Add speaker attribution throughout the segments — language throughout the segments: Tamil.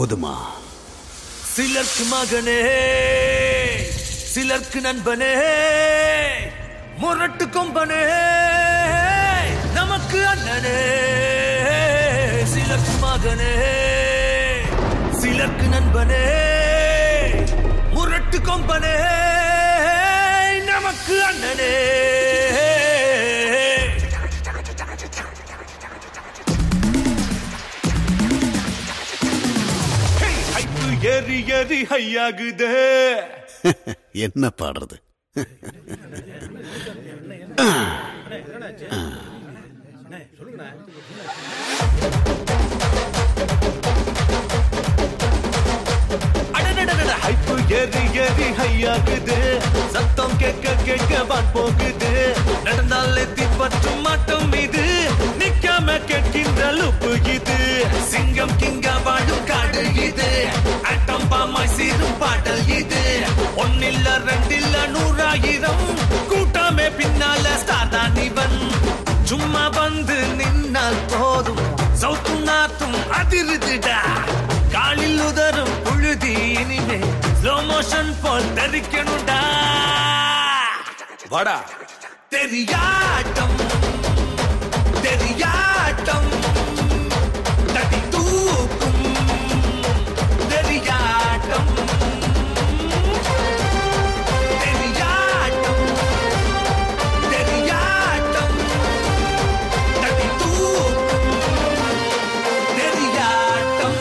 Speaker 1: போதுமா
Speaker 2: சிலர்க்கு மகனே சிலர்க்கு நண்பனே முரட்டு கொம்பனே நமக்கு அண்ணனே சிலர்க்கு மகனே சிலர்க்கு நண்பனே முரட்டு கொம்பனே நமக்கு அண்ணனே ஹே, ஹைப்பு ஏறி ஏறி ஹையாகுதே
Speaker 1: என்ன பாடுறது
Speaker 2: அடடடடட, ஹைப்பு ஏறி ஏறி ஹையாகுது சத்தம் கேட்க கேட்க வான் போகுது நடந்தாலே தீப்பற்றும் மாட்டம் இது நிக்காம கேட்கின்ற லுப்பு இது சிங்கம் கிங்கா வாழும் காடு இது ஆட்டம் பாமாய் சீரும் பாடல் இது ஒன்னில்ல ரெண்டில்ல நூறாயிரம் கூட்டமே பின்னால ஸ்டார் தான் இவன் சும்மா வந்து நின்னால் போதும் சவுத்தும் நாத்தும் அதிருதுடா காலில் உதரும் புழுதி இனிமே ஸ்லோ மோஷன் போல் தெரிக்கணும்டா வாடா தெரியாட்டம் தெரியாட்டம் தடி தூக்கும் தெரியாட்டம் தெரியாட்டம் தெரியாட்டம் தடி தூக்கும் தெரியாட்டம்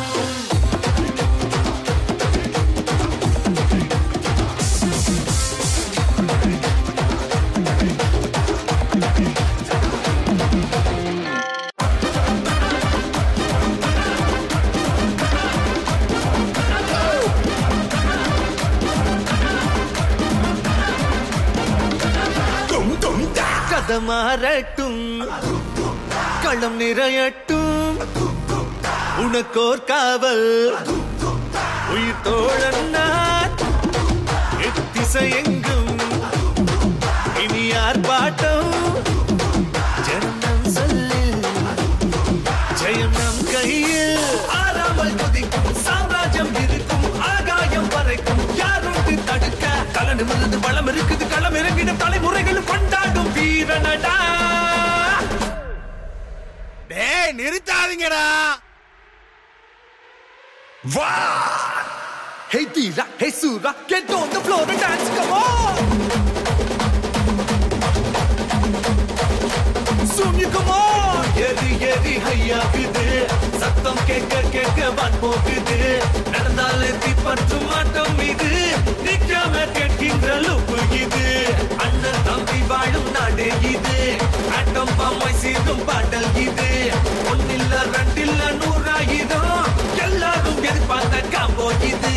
Speaker 2: கதை மாறட்டும் களம் நிறையட்டும் உனக்கோர் காவல் உயிர் தோழன் நான் எத்திசை எங்கும் இனி யார் பாட்டம் ஜனம் சொல்லில் ஜெயம் நம் கையில் ஆறாமல் கொதிக்கும் சாம்ராஜ்யம் இருக்கும் ஆகாயம் வரைக்கும் யாரும் தடுக்க தலை நிமிர்ந்து பலம் இருக்குது களம் இறங்கிடும் தலைமுறைகளும் கொண்டாடும் வீரனடா
Speaker 3: டேய் நிறுத்தாதீங்கடா
Speaker 2: வா Hey Tira, hey Sura, get on the floor and dance, come on! Soon you come on! எரி எரி ஹையாகுது சத்தம் கேட்க கேட்க வான் போகுது நடந்தாலே தீப்பற்றும் மாட்டம் இது நிக்காம கேட்கின்ற லுப்பு இது அண்ணன் தம்பி வாழும் நாடு இது ஆட்டம் பாமாய் சீரும் பாடல் இது ஒன்னில்ல ரெண்டில்ல நூறாயிரம் எல்லாரும் எதிர்பார்த்த காம்போ இது